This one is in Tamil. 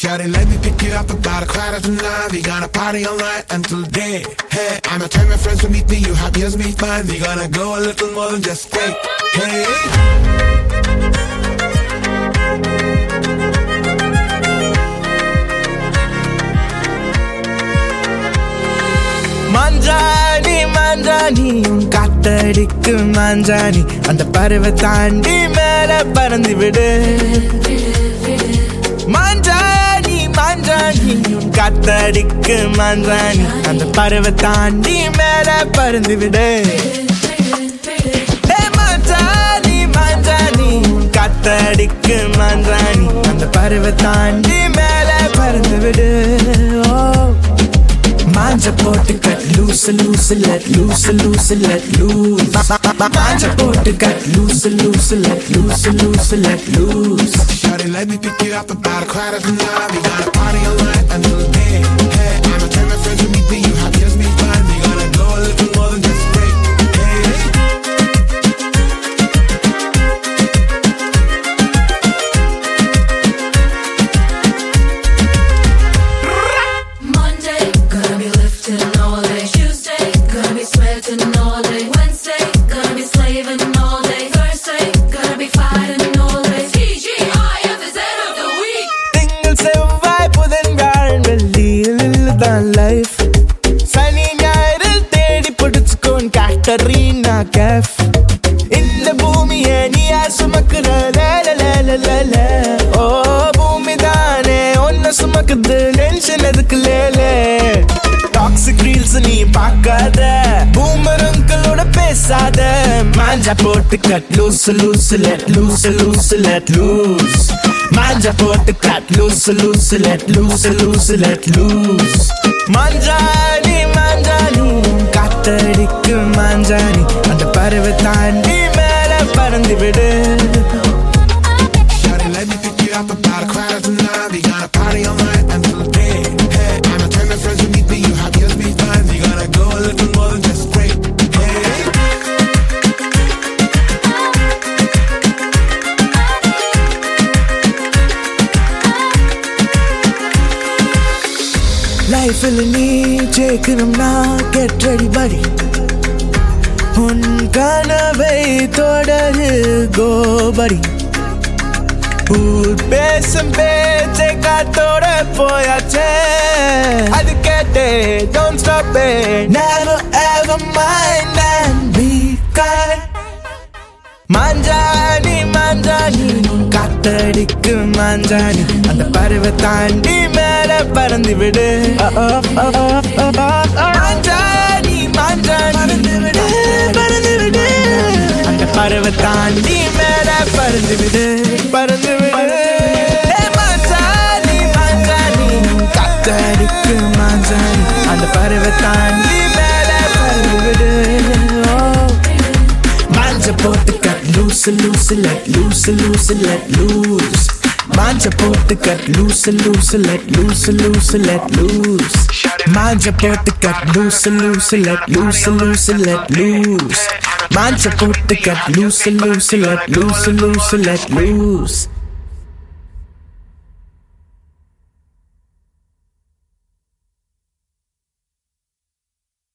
Shawty, let me pick you up about a quarter to nine. We gonna party all night until day. Hey, I'ma tell my friends to meet me. You happy as me, fine. We gonna go a little more than just straight. Hey. மாஞ்சாணி மாஞ்சாணி உன் காத்தடிக்கு மாஞ்சாணி அந்த பறவை தாண்டி மேல பறந்து விடு மாஞ்சாணி மாஞ்சாணி உன் காத்தடிக்கு மாஞ்சாணி அந்த பறவை தாண்டி மேல பறந்து விடு ஏ மாஞ்சாணி மாஞ்சாணி உன் காத்தடிக்கு மாஞ்சாணி அந்த பறவை தாண்டி மேல பறந்து விடு ஓ மாஞ்ச போட்டு cut loose loose let loose loose let loose மாஞ்ச போட்டு cut loose loose let loose loose let loose Shawty, let me pick you up about a quarter to nine. We gonna party all night until day. Hey, I'ma tell my friends to meet me. You happy as me, fine. We gonna go a little more than just straight. Hey. Monday, gonna be lifting all day. Tuesday, gonna be sweating all day. Wednesday, gonna be slaving all day. Thursday, gonna be fighting all day. TGIF is end of the week. திங்கள் செவ்வாய் புதன் வியாழன் வெள்ளியில் தான் லைஃப் சனி ஞாயிறில் தேடி பிடிச்சுக்கோன் கேட்டரீனா கேஃப் இந்த பூமியை நீயா சுமக்குற லேல லேல லேல ஓ பூமி தானே ஒன்ன சுமக்குது டென்ஷன் எதுக்கு லேலே டாக்ஸிக் ரீல்ஸ் நீ பார்க்காத பூமர் அங்கிளோட பேசாத மாஞ்சா போட்டு cut loose loose let loose loose let loose மாஞ்சா போட்டு cut loose loose let loose loose let loose மாஞ்சாணி மாஞ்சாணி காத்தடிக்கு மாஞ்சாணி அந்த பறவை தாண்டி மேல பறந்து விடு Shawty, let me pick you up about a quarter to nine. We gonna party all night until day. Hey, I'ma tell my friends to meet me. You happy as me, fine. We gonna go a little more than just straight. Hey. லைஃபில் நீ ஜெயிக்கணும்னா கெட் ரெடி படி உன் கனவை தொடரு கோபடி ஊர் பேசும் பேச்சை காத்தோட போயாச்சே அது கேட்டே don't stop it never ever mind and be kind மாஞ்சாணி மாஞ்சாணி காத்தடிக்கு மாஞ்சாணி அந்த பறவை தாண்டி மேல பறந்து விடு மாஞ்சாணி மாஞ்சாணி பறந்து விடு பறந்து விடு அந்த பறவை தாண்டி மேல பறந்து விடு பறந்து விடு ஏ மாஞ்சாணி மாஞ்சாணி காத்தடிக்கு மாஞ்சாணி அந்த பறவை தாண்டி மேல பறந்து விடு ஓ Manja போட்டு cut loose loose let loose loose let loose மாஞ்ச போட்டு cut loose loose let loose loose let loose மாஞ்ச போட்டு cut loose loose let loose loose let loose மாஞ்ச போட்டு cut loose loose let loose loose let loose